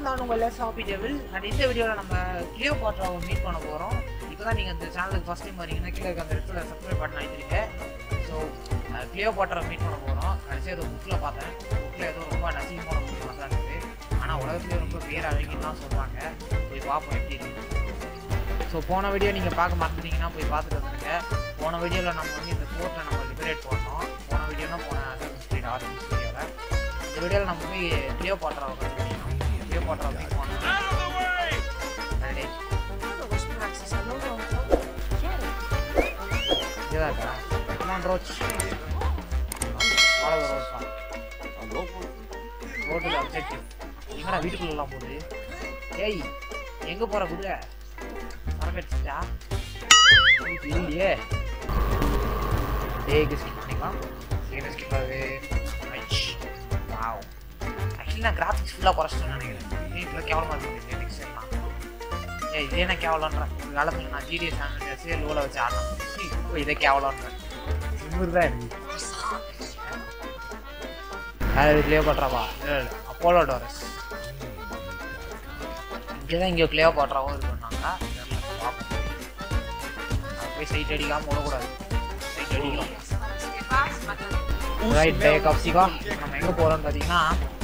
நான் உங்கள் less happy table and இந்த வீடியோவில் நம்ம கிளியோ பாட்ராவை மீட் பண்ண போகிறோம் இப்போ தான் நீங்கள் இந்த சேனலுக்கு ஃபஸ்ட் டைம் வரீங்கன்னா கீழே இருக்க அந்த இடத்துல சப்ஸ்கிரைப் பண்ண வைக்கிறீங்க ஸோ கிளியோ பாட்ரா மீட் பண்ண போகிறோம் கடைசியாக ஒரு புக்கில் பார்த்தேன் புக்கில் ஏதோ ரொம்ப நசிங்கமான புக் மாதிரி தான் இருக்குது ஆனால் உலகத்துலேயே ரொம்ப பேர் அழகின்னு தான் சொல்கிறாங்க போய் பார்ப்போம் எப்படி இருக்கு ஸோ போன வீடியோ நீங்கள் பார்க்க மறந்துட்டீங்கன்னா போய் பார்த்துட்டு வந்துருங்க போன வீடியோவில் நம்ம வந்து இந்த கோர்ட்டை நம்ம லிபரேட் பண்ணோம் போன வீடியோனா போன ஸ்பீட் ஆறு வீடியோவில் இந்த வீடியோவில் நம்ம போய் கிளியோ பாட்ராவை கண்டுபிடிக்கணும் கிளியோ பாட்ரா மீட் பண்ணணும் ரெடி இதுதான் இருக்கா கமான் ரோச் அவ்வளோ ரோச் தான் ரோட்டில் அப்ஜெக்டிவ் எங்கடா வீட்டுக்குள்ளலாம் போகுது ஏய் எங்கே போகிற குதிரை மரக்கடிச்சிட்டா இல்லையே டேக்கு ஸ்கிப் பண்ணிக்கலாம் சீக்கிரம் ஸ்கிப் ஆகுது வாவ் ஆக்சுவலி நான் கிராஃபிக்ஸ் ஃபுல்லாக குறைச்சிட்டேன்னு நினைக்கிறேன் வீட்டில் கேவலமாக இருக்குது நெக்ஸ்ட் எல்லாம் ஏய் இதே நான் கேவலன்றேன் ஒரு காலத்தில் நான் ஜிடிஎஸ் ஆனது லோவில் வச்சு ஆடணும் இப்போ இதே கேவலன்றேன் திமிரு தான் இருக்கு யார் கிளியோ பட்றாவா இல்லை இல்லை அப்போலோ டோரஸ் இங்கே தான் இங்கே கிளியோ பட்றாவும் இருக்குன்னாங்க பார்ப்போம் நான் போய் சைட் அடிக்காமல் விடக்கூடாது சைட் அடிக்கலாம் ரைட் பே கப்சிகா நம்ம எங்கே போகிறோம்னு பார்த்தீங்கன்னா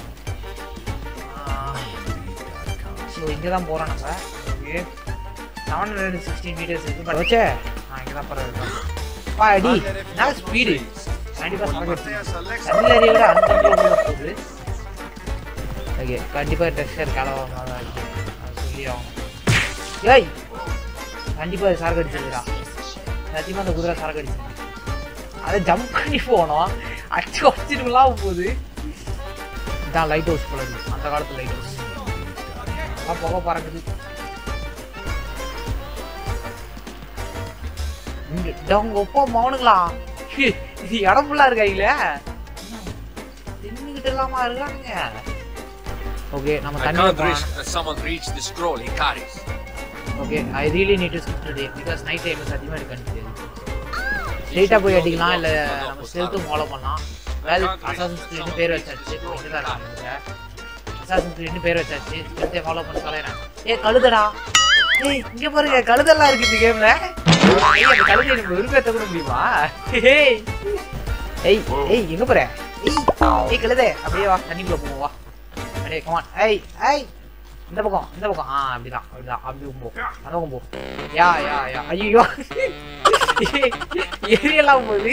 ஸோ இங்கே தான் போகிறோம் நம்ம okay seven hundred sixteen metres இருக்கு பட் வச்சே ஆ இங்கே தான் பரவாயில்ல பா அடி நான் ஸ்பீடு கண்டிப்பாக தமிழறிய விட அன்கண்டிப்பாக போகுது ஓகே கண்டிப்பாக டெக்ஸ்டர் கலவாக தான் இருக்கு அது சொல்லி ஆகணும் ஏய் கண்டிப்பாக அது சரக்கு அடிச்சிருக்கா சத்தியமாக அந்த குதிரை சரக்கு அடிச்சு அதை ஜம்ப் பண்ணி போனோம் அடிச்சு உடச்சிட்டுலாம் போகுது இதான் லைட் ஹவுஸ் போல இருக்கு அந்த காலத்து லைட் ஹவுஸ் அதான் புகை பறக்குது இங்க டங்க ஒப்பா மௌனுங்களா ஹி, இது இடம் ஃபுல்லா இருக்காங்களே தின்னுகிட்டு இல்லாம இருக்கானுங்க ஓகே நம்ம I தண்ணி can't risk that someone reach the scroll he carries. Okay I really need to skip today because night time சத்தியமாக எனக்கு கண்டிப்பாக ஸ்ட்ரெயிட்டாக போய் அடிக்கலாம் இல்லை நம்ம செலுத்தும் ஃபாலோ பண்ணலாம் வெல் அசாசன் ஸ்கிரீன் பேர் வச்சாச்சு இங்கே தான் இருக்காங்க அசாசன் ஸ்கிரீன் பேர் வச்சாச்சு ஸ்கிரிப்டை ஃபாலோ பண்ண சொல்லுறேன் ஏ கழுதடா ஏய் இங்கே பாருங்க கழுதெல்லாம் இருக்கு இந்த கேமில் ஏய் அந்த கழுதை எனக்கு விருப்பத்தை கூட முடியுமா ஏய் ஏய் ஏய் எங்கே போற ஏய் ஏய் கழுதே அப்படியே வா தண்ணிக்குள்ளே போவோம் வா அப்படியே கமான் ஏய் ஏய் இந்த பக்கம் இந்த பக்கம் ஆ அப்படிதான் அப்படிதான் அப்படி போ அந்த பக்கம் போ யா யா யா ஐயோ ஏரியெல்லாம் போகுது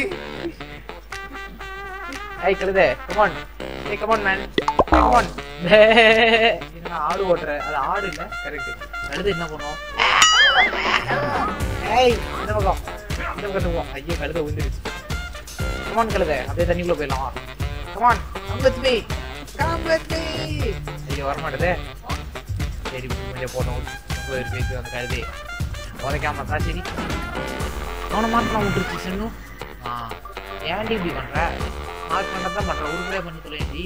ஏய் கழுதே கமான் ஏய் கமான் மேன் கமான் என்ன ஆடு ஓட்டுற அது ஆடு இல்ல கரெக்ட் கழுது என்ன பண்ணும் ஏய் இந்த பக்கம் இந்த பக்கம் போ ஐயோ கழுத விழுந்துருச்சு கமான் கழுதே அப்படியே தண்ணிக்குள்ள போயிடலாம் come on come with me come with me ஐயோ வர மாட்டேதே சரி கொஞ்சம் போட்டோம் போயிருக்கு அந்த கழுதி உதைக்காம தான் சரி அவனை மாற்றலாம் விட்டுருச்சு சின்னு ஆ ஏன்டி இப்படி பண்ற மார்க் பண்ணுறது தான் பண்ற உருப்படியா பண்ணி தொலைண்டி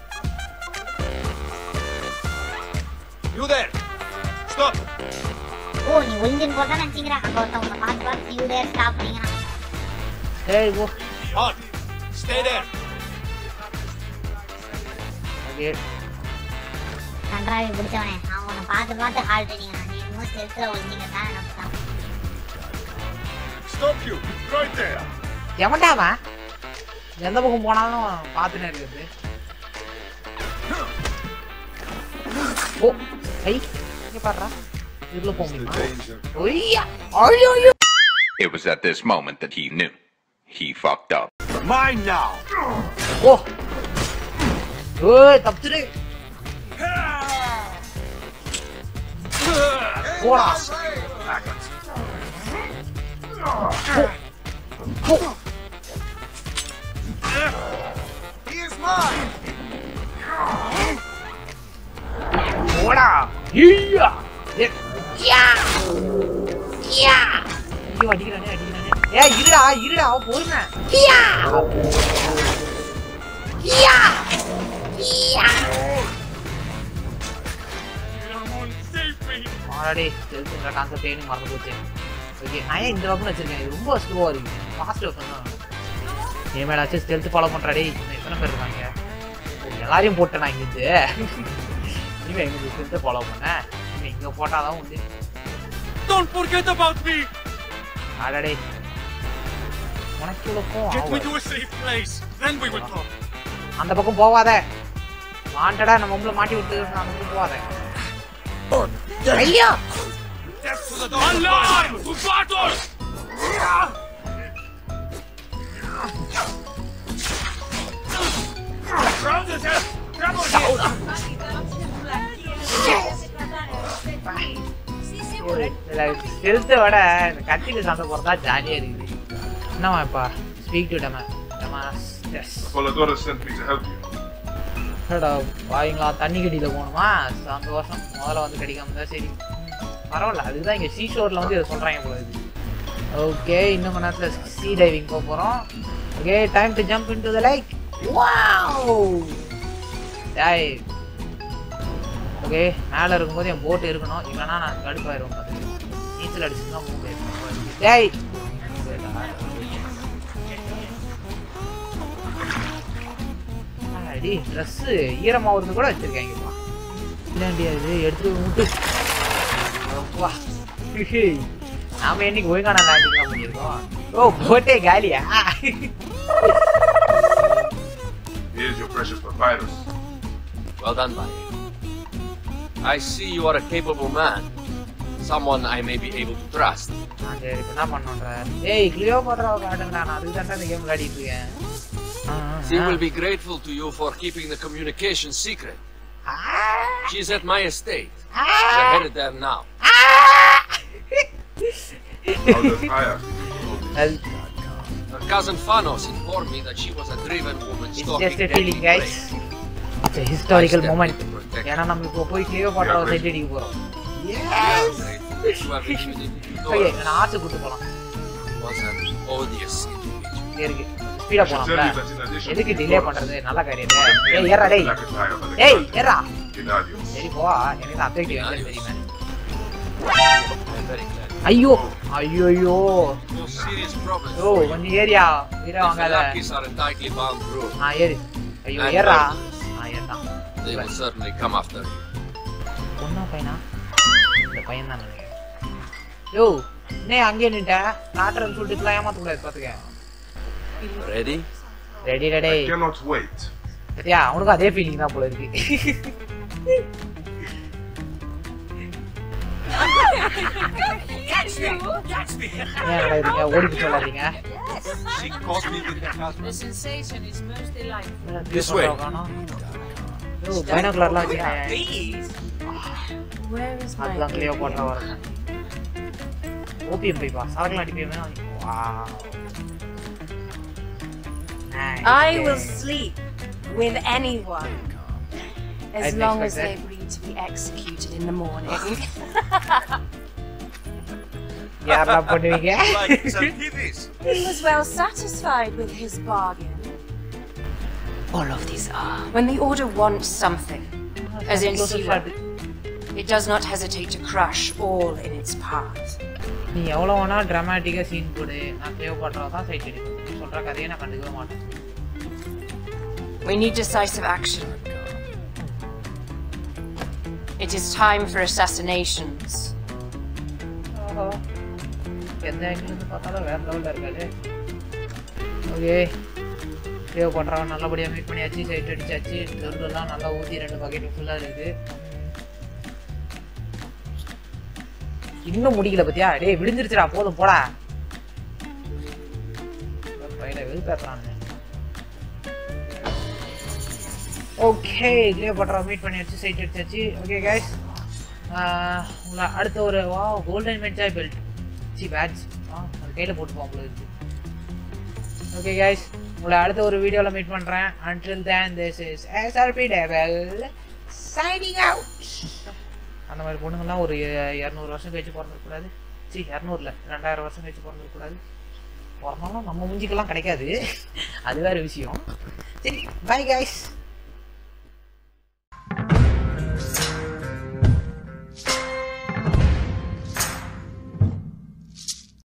You there! Stop! ஓ நீ ஒளிஞ்சின் போட்டா நினைச்சிக்கிறேன் அங்க ஒருத்தன் உங்களை பார்த்து பார்த்து யூ டேர் ஸ்டாப் பண்ணிக்கிறான் சரி போ Halt! Stay there! ஓகே கன்றாவி பிடிச்சவனே அவன் உன்னை பார்த்து பார்த்து ஹால் பண்ணிக்கிறான் நீ இன்னும் செல்ஃபில் ஒளிஞ்சிங்க தான் நினைச்சான் Stop you! Right there! எவன்டா அவன் எந்த பக்கம் போனாலும் பார்த்துனே இருக்குது ஓ ஐ இங்க பாடுறா இதுல போக முடியுமா ஒய்யா ஐயோ ஐயோ It was at this moment that he knew. He fucked up. Mine now! ஓ ஏய் தப்பிச்சிரு போடா போ. He is mine! போடா ஐயா ஏ, யா யா ஐயோ அடிக்கிறானே அடிக்கிறானே ஏ இருடா இருடா அவ பொறுமை யா யா யா ஆல்ரெடி தெரிஞ்சுன்ற கான்செப்டே எனக்கு மறந்து போச்சு ஓகே நான் ஏன் இந்த வெப்பன் வச்சிருக்கேன் இது ரொம்ப ஸ்லோவாக இருக்கு ஃபாஸ்ட் வெப்பன் தான் இனிமேலாச்சும் ஸ்டெல்த் ஃபாலோ பண்ணுறாடே இன்னும் எத்தனை பேர் இருக்காங்க ஓ, எல்லாரையும் போட்டேன் நான் இங்கிருந்து இவன் எங்களுக்கு ஸ்ட்ரென்த்தை ஃபாலோ பண்ண இவன் இங்கே போட்டால் தான் உண்டு Don't forget about me! அடடே உனக்கு இவ்வளோ Get me கோவம் to a safe place, then we will talk. அந்த பக்கம் போகாத வாண்டடா நம்ம உங்களை மாட்டி விட்டு அந்த பக்கம் போகாத ஐயா Death to the dog! Alive! To battle! Round the death! Double hit! ஹெல்த்தை விட இந்த கத்திட்டு சண்டை போகிறதா ஜாலியாக இருக்குது என்னவா இப்பா ஸ்பீக் டு டமா டமா எஸ் Apollodorus sent me to help you. என்னடா வாயுங்களா தண்ணி கடியில் போகணுமா சந்தோஷம் முதல்ல வந்து கிடைக்காம தான் சரி பரவாயில்ல அதுதான் இங்கே சீஷோரில் வந்து இதை சொல்கிறாங்க போல இது ஓகே இன்னும் கொஞ்ச நேரத்தில் சீ டைவிங் போக போகிறோம் okay time to jump into the like wow dive okay மேலே இருக்கும்போது என் போட் இருக்கணும் இல்லைன்னா நான் கடுப்பாயிரும் பார்த்துக்கு நீச்சல் அடிச்சுன்னா மூணு டேய் அடி ட்ரெஸ்ஸு ஈரமாகிறது கூட வச்சிருக்காங்கப்பா இல்லாண்டி அது எடுத்து விட்டு வா நாம என்னைக்கு ஒழுங்கான லேண்டிங்லாம் பண்ணியிருக்கோம் ஓ போட்டே காலியா Here's your precious papyrus. Well done, buddy. I see you are a capable man. Someone I may be able to trust. ஆ, சரி இப்போ என்ன பண்ணோன்ற ஏய் கிளியோ பாத்திராவை காட்டுங்கடா நான் அதுக்கு தான் இந்த கேம் விளையாடிட்டு இருக்கேன் ஆ, ஆ, She ah. will be grateful to you for keeping the communication secret. She's at my estate. We're headed there now. How does Aya அது- Her cousin Phanos informed me that she was a driven woman It's stalking just a deadly feeling, guys. prey. It's a historical I step moment. in to protect ஏன்னா நம்ம இப்போ போய் கிளியோ பாத்திராவை side அடிக்க போறோம் We are grateful that you have admitted okay Eudorus நான் ஆசை கூட்டு போலாம் was an odious individual. இங்க இருக்கு ஸ்பீடா I should tell போலாம்ல you that in addition எதுக்கு to டிலே Eudorus, பண்றது நல்ல காரியம் one of ஏய் the ஏறா டேய் black attire of ஏய் Alexander, ஏறா Gennadios. சரி போ எனக்கு அப்டேட் வந்து தெரியுமே I'm very glad. ஐயோ ஐயோ ஐயோ No serious problems ஓ for you. கொஞ்சம் ஏரியா வீரா The வாங்காத Felakis are a tightly bound group. ஆ ஏறு ஐயோ And ஏறா murderers. Ah ஏறான் They will certainly come after you. பொண்ணா பையனா இந்த பையன் தான் நினைக்கிறேன் யோ என்ன அங்கேயே நின்ட்ட நாட்டுறன்னு சொல்லிட்டு இப்பெல்லாம் ஏமாத்த கூடாது பாத்துக்க Ready? Ready ready I cannot wait. சரியா அவனுக்கும் அதே ஃபீலிங் தான் போல இருக்கு ஏன் நடக்குதுங்க ஓடி சொல்லாதீங்க She caused me with her husband. The sensation is most delightful. This way. பைனாக்குலர்லாம் வச்சுக்கேன் Please! Where is my அதுதான் கிளியோ போட்டா வரேன் ஓபிஎம் பைப்பா சரக்குலாம் அடிப்பேமே wow I will sleep with anyone I as didn't long expect as they that. agree to be executed in the morning. யாரெல்லாம் பண்ணுவீங்க Like Xanthides. he was well satisfied with his bargain. All of these are. When the Order wants something, as in Siwa, it does not hesitate to crush all in its path. நீ எவ்வளோ வேணா ட்ராமாட்டிக்காக scene போடு நான் தேவைப்படுறதா தான் side அடிப்பேன் நீ சொல்கிற கதையை நான் கண்டுக்கவே மாட்டேன் We need decisive action. It is time for assassinations. ஓஹோ எந்த angle இருந்து பார்த்தாலும் வேற லெவலில் இருக்காது ஓகே சேவ் பண்ணுறவன் நல்லபடியாக மீட் பண்ணியாச்சு சைட் அடிச்சாச்சு துருடெல்லாம் நல்லா ஊற்றி ரெண்டு பக்கெட்டு ஃபுல்லாக இருக்குது இன்னும் முடிக்கல பத்தியா டேய் விடிஞ்சிருச்சுடா போதும் போடா பையில வெறுப்பேற்றான்னு ஓகே கிளியோ பண்றோம் மீட் பண்ணியாச்சு சைட் அடிச்சாச்சு ஓகே கைஸ் உங்களை அடுத்த ஒரு வா கோல்டன் மென்ஜாய் பெல்ட் சி பேட்ச் ஆ அது கையில் போட்டு போக இருக்கு ஓகே கைஸ் உங்களை அடுத்த ஒரு வீடியோவில் மீட் பண்ணுறேன் until then this is SRP Devil signing out அந்த மாதிரி பொண்ணுங்கள்லாம் ஒரு இரநூறு வருஷம் கழிச்சு பிறந்திருக்கூடாது சி இரநூறுல ரெண்டாயிரம் வருஷம் கழிச்சு பிறந்திருக்கூடாது பிறந்தாலும் நம்ம மூஞ்சிக்கெல்லாம் கிடைக்காது அது வேறு விஷயம் சரி பை கைஸ்